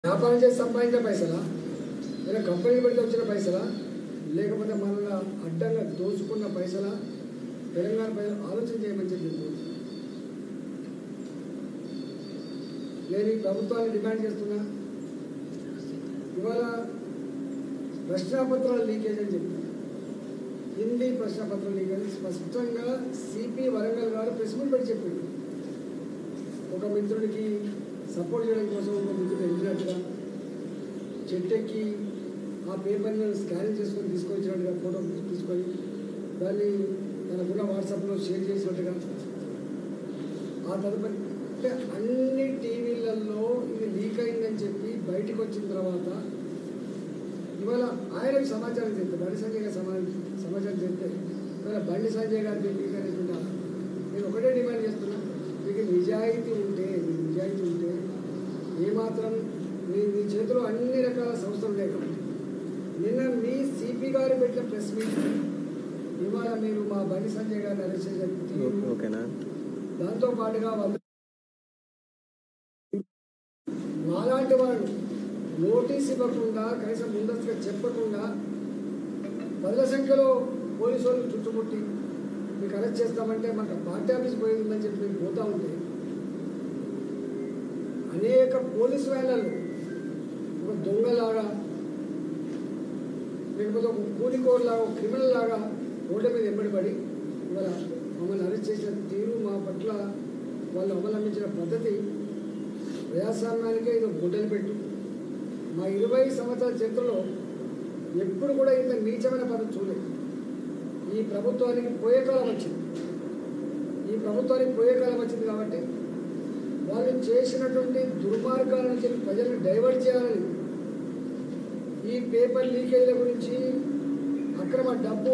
వ్యాపారం చేసి సంపాదించిన పైసలా లేదా కంపెనీ పెడితే వచ్చిన పైసలా లేకపోతే మనల్ని అడ్డంగా దోచుకున్న పైసలా తెలంగాణ ప్రజలు ఆలోచన చేయమని చెప్పి నేను కోరుతున్నాను. నేను ఈ ప్రభుత్వాన్ని డిమాండ్ చేస్తున్నా ఇవాళ ప్రశ్నాపత్రాల లీకేజ్ అని చెప్తాను హిందీ ప్రశ్నపత్రం లీకేజ్ స్పష్టంగా సిపి వరంగల్ గారు ప్రెస్ మీట్ పెట్టి చెప్పిండు ఒక మిత్రుడికి సపోర్ట్ చేయడం కోసం ఒక మిత్రుడు వెళ్ళినట్టుగా చెట్టెక్కి ఆ పేపర్ని స్కాన్ చేసుకొని తీసుకొచ్చినట్టుగా ఫోటో తీసుకొని దాన్ని తనకున్న వాట్సాప్లో షేర్ చేసినట్టుగా ఆ తదుపరి అంటే అన్ని టీవీలలో ఇది లీక్ అయిందని చెప్పి బయటకు వచ్చిన తర్వాత ఇవాళ ఆయనకు సమాచారం చెప్తే బండి సంజయ్ గారు సమా సమాచారం చెప్తే ఇవాళ బండి సంజయ్ గారికి లీక్ అనేటువంటి నేను ఒకటే డిమాండ్ చేస్తున్నా మీకు నిజాయితీ ఉంటే మీకు నిజాయితీ ఉంటే ఏమాత్రం మీ మీ చేతిలో అన్ని రకాల సంస్థలు లేక నిన్న మీ సిపి గారు పెట్టిన ప్రెస్ మీట్ ఇవాళ మీరు మా బండి సంజయ్ గారిని అరెస్ట్ చేసిన తీరు, ఓకేనా దాంతో పాటుగా వాళ్ళు మాలాంటి వాళ్ళు నోటీస్ ఇవ్వకుండా కనీసం ముందస్తుగా చెప్పకుండా పదుల సంఖ్యలో పోలీసు వాళ్ళు చుట్టుముట్టి మీకు అరెస్ట్ చేస్తామంటే మాకు పార్టీ ఆఫీస్ పోయింది ఉందని చెప్పి మేము పోతా ఉంటే అనేక పోలీసు వ్యాన్లలో ఒక దొంగలాగా లేకపోతే ఒక కూలికోరులాగా ఒక క్రిమినల్ లాగా రోడ్ల మీద ఎంబడిపడి ఇవాళ మమ్మల్ని అరెస్ట్ చేసిన తీరు మా పట్ల వాళ్ళు అవలంబించిన పద్ధతి ప్రజాస్వామ్యానికే ఇది గుడ్డలు పెట్టు మా ఇరవై సంవత్సరాల చరిత్రలో ఎప్పుడు కూడా ఇంత నీచమైన పద్ధతి చూడలేదు ఈ ప్రభుత్వానికి పోయే కాలం వచ్చింది ఈ ప్రభుత్వానికి పోయే కాలం వచ్చింది కాబట్టి వాళ్ళు చేసినటువంటి దుర్మార్గాల నుంచి ప్రజలను డైవర్ట్ చేయాలని ఈ పేపర్ లీకేజ్ల గురించి అక్రమ డబ్బు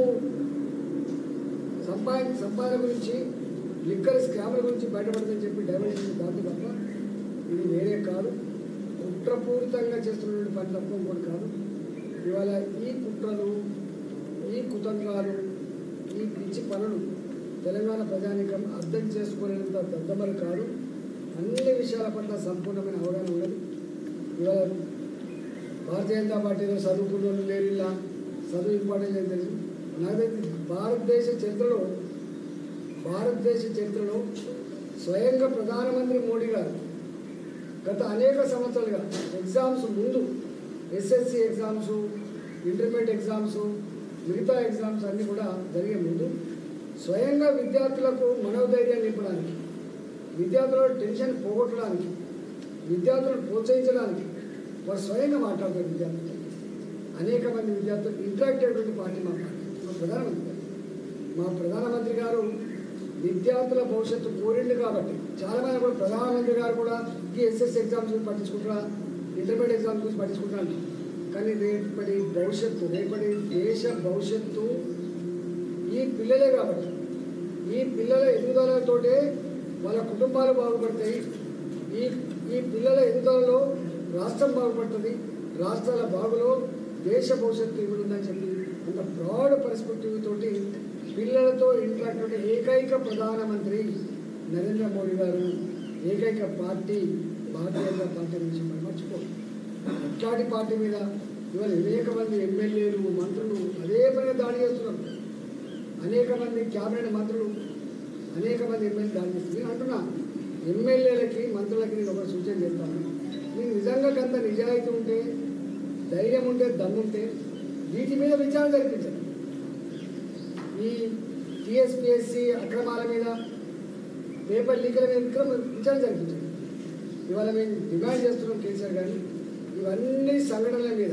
సంపాదన సంపాదన గురించి లిక్కర్ స్కామ్ల గురించి బయటపడదని చెప్పి డైవర్ట్ చేసిన దాంతో తప్ప ఇది వేరే కాదు కుట్రపూరితంగా చేస్తున్నటువంటి పని తప్ప ఇంకోటి కాదు ఇవాళ ఈ కుట్రలు ఈ కుతంత్రాలు ఈ పిచ్చి పనులు తెలంగాణ ప్రజానికం అర్థం చేసుకునేంత దద్దమలు కాదు అన్ని విషయాల పట్ల సంపూర్ణమైన అవగాహన ఉన్నది ఇవాళ భారతీయ జనతా పార్టీలో చదువుకున్న వాళ్ళు లేరు ఇలా చదువు ఇంపార్టెంట్ అని తెలుసు నాకు తెలిసి భారతదేశ చరిత్రలో భారతదేశ చరిత్రలో స్వయంగా ప్రధానమంత్రి మోడీ గారు గత అనేక సంవత్సరాలుగా ఎగ్జామ్స్ ముందు ఎస్ఎస్సి ఎగ్జామ్స్ ఇంటర్మీడియట్ ఎగ్జామ్స్ మిగతా ఎగ్జామ్స్ అన్నీ కూడా జరిగే ముందు స్వయంగా విద్యార్థులకు మనోధైర్యాన్ని నింపడానికి విద్యార్థుల టెన్షన్ పోగొట్టడానికి విద్యార్థులను ప్రోత్సహించడానికి వారు స్వయంగా మాట్లాడతారు విద్యార్థులు అనేక మంది విద్యార్థులు ఇంటరాక్ట్ అయ్యేటువంటి పార్టీ మా పార్టీ మా ప్రధానమంత్రి గారు మా ప్రధానమంత్రి గారు విద్యార్థుల భవిష్యత్తు కోరిండు కాబట్టి చాలా మంది కూడా ప్రధానమంత్రి గారు కూడా ఈ ఎస్ఎస్ ఎగ్జామ్స్ గురించి పట్టించుకుంటారా ఇంటర్మీడియట్ ఎగ్జామ్స్ గురించి పట్టించుకుంటారు కానీ రేపటి భవిష్యత్తు రేపటి దేశ భవిష్యత్తు ఈ పిల్లలే కాబట్టి ఈ పిల్లల ఎదుగుదలతోటే వాళ్ళ కుటుంబాలు బాగుపడతాయి ఈ ఈ పిల్లల ఎదుగుదలలో రాష్ట్రం బాగుపడుతుంది రాష్ట్రాల బాగులో దేశ భవిష్యత్తు ఇవి ఉందని చెప్పి అంత బ్రాడ్ పర్స్పెక్టివ్ తోటి పిల్లలతో ఇంటరాక్ట్ ఉండే ఏకైక ప్రధానమంత్రి నరేంద్ర మోడీ గారు ఏకైక పార్టీ భారతీయ జనతా పార్టీ నుంచి మనం మర్చిపో ఇట్లాంటి పార్టీ మీద ఇవాళ అనేక మంది ఎమ్మెల్యేలు మంత్రులు అదే పనిగా దాడి చేస్తున్నారు అనేక మంది క్యాబినెట్ మంత్రులు అనేక మంది ఎమ్మెల్యే దాడి చేస్తున్నారు నేను అంటున్నా ఎమ్మెల్యేలకి మంత్రులకి నేను ఒక సూచన చేస్తాను మీకు నిజంగా కొంత నిజాయితీ ఉంటే ధైర్యం ఉంటే దమ్ముంటే వీటి మీద విచారణ జరిపించండి ఈ టీఎస్పిఎస్సి అక్రమాల మీద పేపర్ లీకుల మీద విక్రమ విచారణ జరిపించండి ఇవాళ మేము డిమాండ్ చేస్తున్నాం కేసీఆర్ గారిని ఇవన్నీ సంఘటనల మీద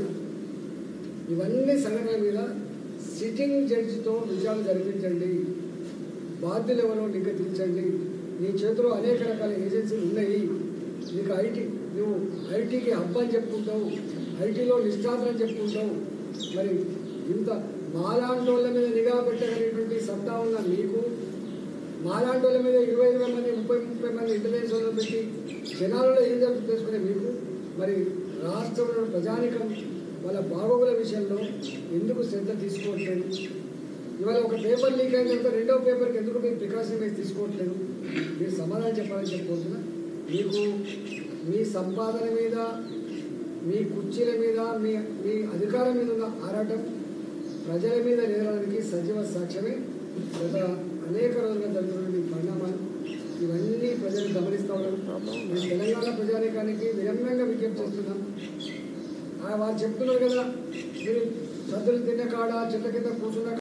ఇవన్నీ సంఘటనల మీద సిట్టింగ్ జడ్జితో విచారణ జరిపించండి బాధ్యులు ఎవరో నిగ్గతించండి నీ చేతిలో అనేక రకాల ఏజెన్సీలు ఉన్నాయి నీకు ఐటీ నువ్వు ఐటీకి హబ్ అని చెప్పుకుంటావు ఐటీలో నిష్ఠాతని చెప్పుకుంటావు మరి ఇంత మాలాంటోళ్ళ మీద నిఘా పెట్టగలిగినటువంటి సత్తా ఉన్న మీకు మాలాంటోళ్ళ మీద ఇరవై ఇరవై మంది ముప్పై ముప్పై మంది ఇంటెలిజెన్స్ వాళ్ళు పెట్టి జనాలలో ఏం జరుగుతుంది తెలుసుకునే మీకు మరి రాష్ట్రంలో ప్రజానికం వాళ్ళ బాగోగుల విషయంలో ఎందుకు శ్రద్ధ తీసుకోవట్లేదు ఇవాళ ఒక పేపర్ లీక్ అయిన తర్వాత రెండో పేపర్కి ఎందుకు మీరు ప్రికాషన్ వేసి తీసుకోవట్లేదు మీరు సమాధానం చెప్పాలని చెప్పుకుంటున్నా మీకు మీ సంపాదన మీద కుర్చీల మీద మీ మీ అధికారం మీద ఉన్న ఆరాటం ప్రజల మీద లేరడానికి సజీవ సాక్ష్యమే గత అనేక రోజులుగా జరుగుతున్న ఈ పరిణామాలు ఇవన్నీ ప్రజలు గమనిస్తూ ఉన్నారు మేము తెలంగాణ ప్రజానీకానికి వినమ్రంగా విజ్ఞప్తి చేస్తున్నాం ఆ వాళ్ళు చెప్తున్నారు కదా మీరు సద్దులు తిన్న కాడ చెట్ల కింద కూర్చున్న